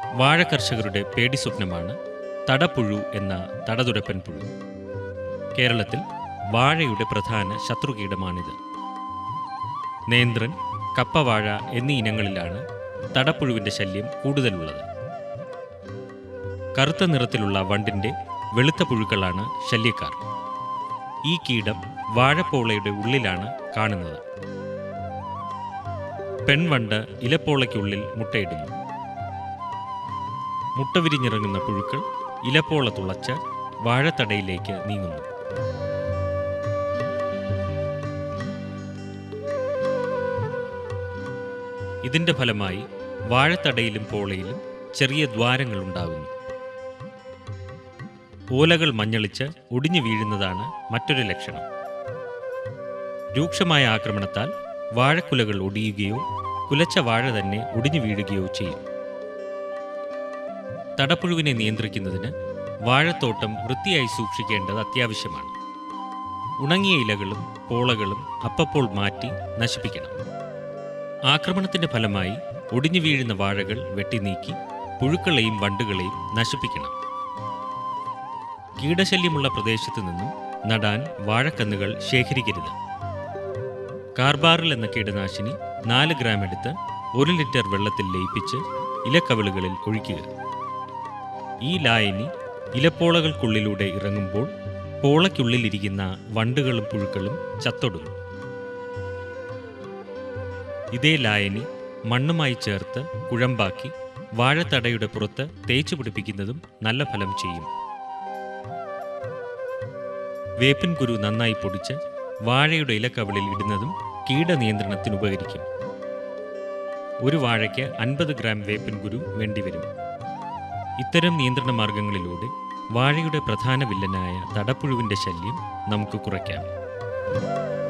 വാഴ കർഷകരുടെ പേടി സ്വപ്നമാണ് തടപ്പുഴു എന്ന തടതുരപ്പൻ പുഴു കേരളത്തിൽ വാഴയുടെ പ്രധാന ശത്രുകീടമാണിത് നേന്ത്രൻ കപ്പവാഴ എന്നീ ഇനങ്ങളിലാണ് തടപ്പുഴുവിൻ്റെ ശല്യം കൂടുതലുള്ളത് കറുത്ത നിറത്തിലുള്ള വണ്ടിൻ്റെ വെളുത്ത പുഴുക്കളാണ് ശല്യക്കാർ ഈ കീടം വാഴപ്പോളയുടെ ഉള്ളിലാണ് കാണുന്നത് പെൺവണ്ട് ഇലപ്പോളയ്ക്കുള്ളിൽ മുട്ടയിടുന്നു മുട്ട വിരിഞ്ഞിറങ്ങുന്ന പുഴുക്കൾ ഇലപ്പോള തുളച്ച് വാഴത്തടയിലേക്ക് നീങ്ങുന്നു ഇതിന്റെ ഫലമായി വാഴത്തടയിലും പോളയിലും ചെറിയ ദ്വാരങ്ങൾ ഉണ്ടാകുന്നു ഓലകൾ മഞ്ഞളിച്ച് ഒടിഞ്ഞു വീഴുന്നതാണ് മറ്റൊരു ലക്ഷണം രൂക്ഷമായ ആക്രമണത്താൽ വാഴക്കുലകൾ ഒടിയുകയോ കുലച്ച വാഴ തന്നെ ഒടിഞ്ഞു വീഴുകയോ ചെയ്യും തടപ്പുഴുവിനെ നിയന്ത്രിക്കുന്നതിന് വാഴത്തോട്ടം വൃത്തിയായി സൂക്ഷിക്കേണ്ടത് അത്യാവശ്യമാണ് ഉണങ്ങിയ ഇലകളും പോളകളും അപ്പപ്പോൾ മാറ്റി നശിപ്പിക്കണം ആക്രമണത്തിന്റെ ഫലമായി ഒടിഞ്ഞു വീഴുന്ന വാഴകൾ വെട്ടിനീക്കി പുഴുക്കളെയും വണ്ടുകളെയും നശിപ്പിക്കണം കീടശല്യമുള്ള പ്രദേശത്തു നിന്നും നടാൻ വാഴക്കന്നുകൾ ശേഖരിക്കരുത് കാർബാറിൽ എന്ന കീടനാശിനി നാല് ഗ്രാം എടുത്ത് ഒരു ലിറ്റർ വെള്ളത്തിൽ ലയിപ്പിച്ച് ഇലക്കവിളുകളിൽ ഒഴിക്കുക ഈ ലായനി ഇലപ്പോളകൾക്കുള്ളിലൂടെ ഇറങ്ങുമ്പോൾ പോളയ്ക്കുള്ളിലിരിക്കുന്ന വണ്ടുകളും പുഴുക്കളും ചത്തൊടുങ്ങും ഇതേ ലായനി മണ്ണുമായി ചേർത്ത് കുഴമ്പാക്കി വാഴത്തടയുടെ പുറത്ത് തേച്ചു പിടിപ്പിക്കുന്നതും നല്ല ഫലം ചെയ്യും വേപ്പിൻ കുരു നന്നായി പൊടിച്ച് വാഴയുടെ ഇലക്കവിളിൽ ഇടുന്നതും കീടനിയന്ത്രണത്തിന് ഉപകരിക്കും ഒരു വാഴയ്ക്ക് അൻപത് ഗ്രാം വേപ്പിൻ കുരു വേണ്ടിവരും ഇത്തരം നിയന്ത്രണ മാർഗങ്ങളിലൂടെ വാഴയുടെ പ്രധാന വില്ലനായ തടപ്പുഴുവിൻ്റെ ശല്യം നമുക്ക് കുറയ്ക്കാം